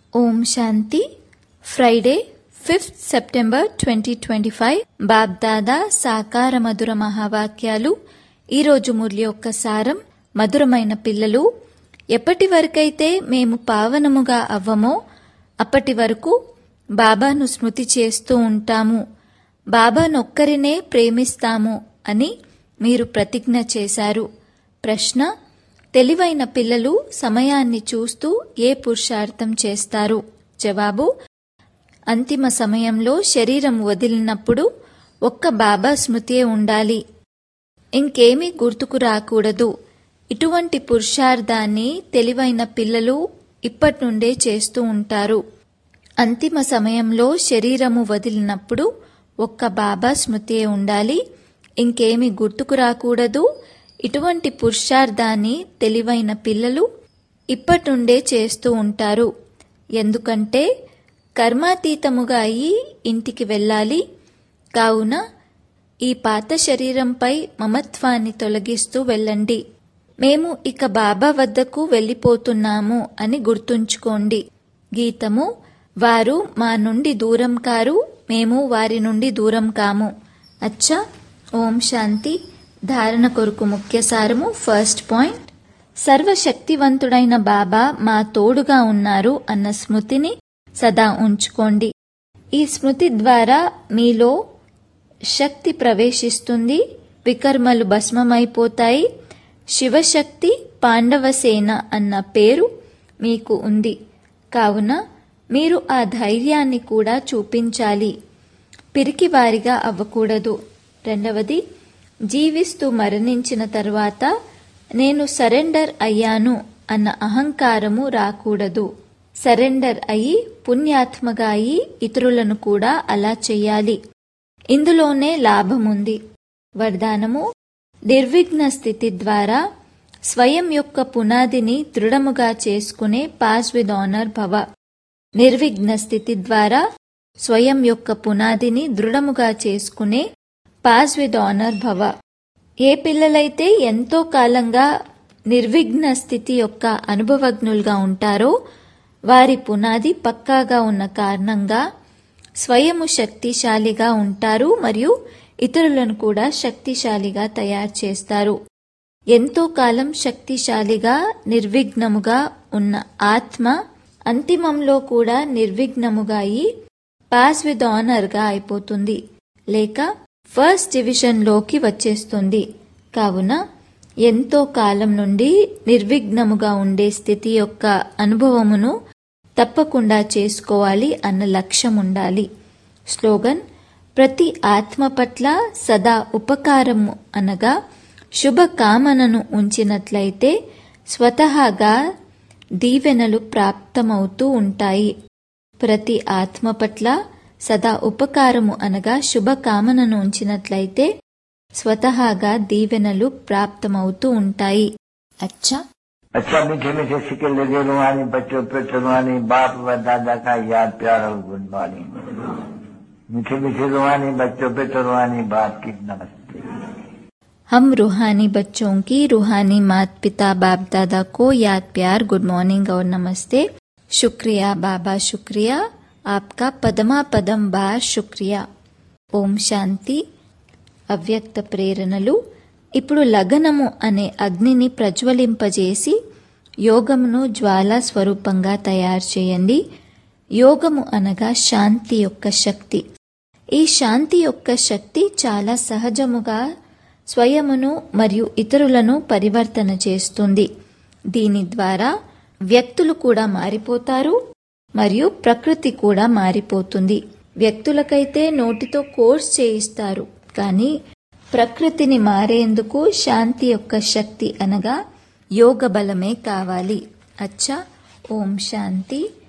ఓం Shanti Friday fifth September twenty twenty five Bapdada సాకార మధుర మహావాక్యాలు ఈరోజు మురళి యొక్క సారం మధురమైన పిల్లలు ఎప్పటి వరకైతే మేము పావనముగా అవ్వమో అప్పటి వరకు బాబాను స్మృతి చేస్తూ ఉంటాము బాబానొక్కరినే ప్రేమిస్తాము అని మీరు ప్రతిజ్ఞ చేశారు ప్రశ్న తెలివైన పిల్లలు సమయాన్ని చూస్తూ ఏ పురుషార్థం చేస్తారు జవాబు అంతిమ సమయంలో శరీరం వదిలినప్పుడు ఒక్క బాబా స్మృతియే ఉండాలి ఇంకేమీ గుర్తుకు రాకూడదు ఇటువంటి పురుషార్థాన్ని తెలివైన పిల్లలు ఇప్పటి నుండే చేస్తూ ఉంటారు అంతిమ సమయంలో శరీరము వదిలినప్పుడు ఒక్క బాబా స్మృతియే ఉండాలి ఇంకేమీ గుర్తుకు రాకూడదు ఇటువంటి పురుషార్థాన్ని తెలివైన పిల్లలు ఇప్పటి నుండే చేస్తూ ఉంటారు ఎందుకంటే కర్మాతీతముగా అయి ఇంటికి వెళ్ళాలి కావున ఈ పాత శరీరంపై మమత్వాన్ని తొలగిస్తూ వెళ్ళండి మేము ఇక బాబా వద్దకు వెళ్ళిపోతున్నాము అని గుర్తుంచుకోండి గీతము వారు మా నుండి దూరం కారు మేము వారి నుండి దూరం కాము అచ్చా ఓం శాంతి ధారణ కొరకు ముఖ్య సారము ఫస్ట్ పాయింట్ సర్వశక్తివంతుడైన బాబా మా తోడుగా ఉన్నారు అన్న స్మృతిని సదా ఉంచుకోండి ఈ స్మృతి ద్వారా మీలో శక్తి ప్రవేశిస్తుంది వికర్మలు భస్మమైపోతాయి శివశక్తి పాండవసేన అన్న పేరు మీకు ఉంది కావున మీరు ఆ ధైర్యాన్ని కూడా చూపించాలి పిరికివారిగా అవ్వకూడదు రెండవది జీవిస్తూ మరణించిన తర్వాత నేను సరెండర్ అయ్యాను అన్న అహంకారము రాకూడదు సరెండర్ అయి పుణ్యాత్మగా అయి ఇతరులను కూడా అలా చెయ్యాలి ఇందులోనే లాభముంది వరదానము నిర్విఘ్న స్థితి ద్వారా స్వయం యొక్క పునాదిని దృఢముగా చేసుకునే పాస్ విత్ ఆనర్ భవ నిర్విఘ్న స్థితి ద్వారా స్వయం యొక్క పునాదిని దృఢముగా చేసుకునే పాస్ విత్ ఆనర్ భవ ఏ పిల్లలైతే ఎంతో కాలంగా నిర్విఘ్న స్థితి యొక్క అనుభవజ్ఞులుగా ఉంటారో వారి పునాది పక్కాగా ఉన్న కారణంగా స్వయము శక్తిశాలిగా ఉంటారు మరియు ఇతరులను కూడా శక్తిశాలిగా తయారు చేస్తారు ఎంతో కాలం శక్తిశాలిగా నిర్విఘ్నముగా ఉన్న ఆత్మ అంతిమంలో కూడా నిర్విఘ్నముగా అయి పాస్ విత్ ఆనర్గా అయిపోతుంది లేక ఫస్ట్ డివిజన్లోకి వచ్చేస్తుంది కావున ఎంతో కాలం నుండి నిర్విఘ్నముగా ఉండే స్థితి యొక్క అనుభవమును తప్పకుండా చేసుకోవాలి అన్న లక్ష్యం ఉండాలి స్లోగన్ ప్రతి ఆత్మ పట్ల సదా ఉపకారము అనగా శుభకామనను ఉంచినట్లయితే స్వతహాగా దీవెనలు ప్రాప్తమవుతూ ఉంటాయి ప్రతి ఆత్మ పట్ల సదా ఉపకారము అనగా శుభకామనను ఉంచినట్లయితే స్వతహాగా దీవెనలు ప్రాప్తమవుతూ ఉంటాయి అచ్చా अच्छा मीठे मीठे सिक्के लगे रुहानी बच्चों पे रुहानी बाप व दादा का याद प्यार और गुड मॉर्निंग मीठे मीठे रुहानी बच्चों पे रुहानी बाप की नमस्ते हम रूहानी बच्चों की रूहानी माता पिता बाप दादा को याद प्यार गुड मॉर्निंग और नमस्ते शुक्रिया बाबा शुक्रिया आपका पदमा पदम बार शुक्रिया ఓం శాంతి అవ్యక్త ప్రేరణలు ఇప్పుడు లగనము అనే అగ్నిని ప్రజ్వలింపజేసి యోగమును జ్వాలా స్వరూపంగా తయారు చేయండి యోగము అనగా శాంతి యొక్క శక్తి ఈ శాంతి యొక్క శక్తి చాలా సహజముగా స్వయమును మరియు ఇతరులను పరివర్తన చేస్తుంది దీని ద్వారా వ్యక్తులు కూడా మారిపోతారు మరియు ప్రకృతి కూడా మారిపోతుంది వ్యక్తులకైతే నోటితో కోర్స్ చేయిస్తారు కానీ ప్రకృతిని మారేందుకు శాంతి యొక్క శక్తి అనగా యోగ బలమే కావాలి అచ్చా ఓం శాంతి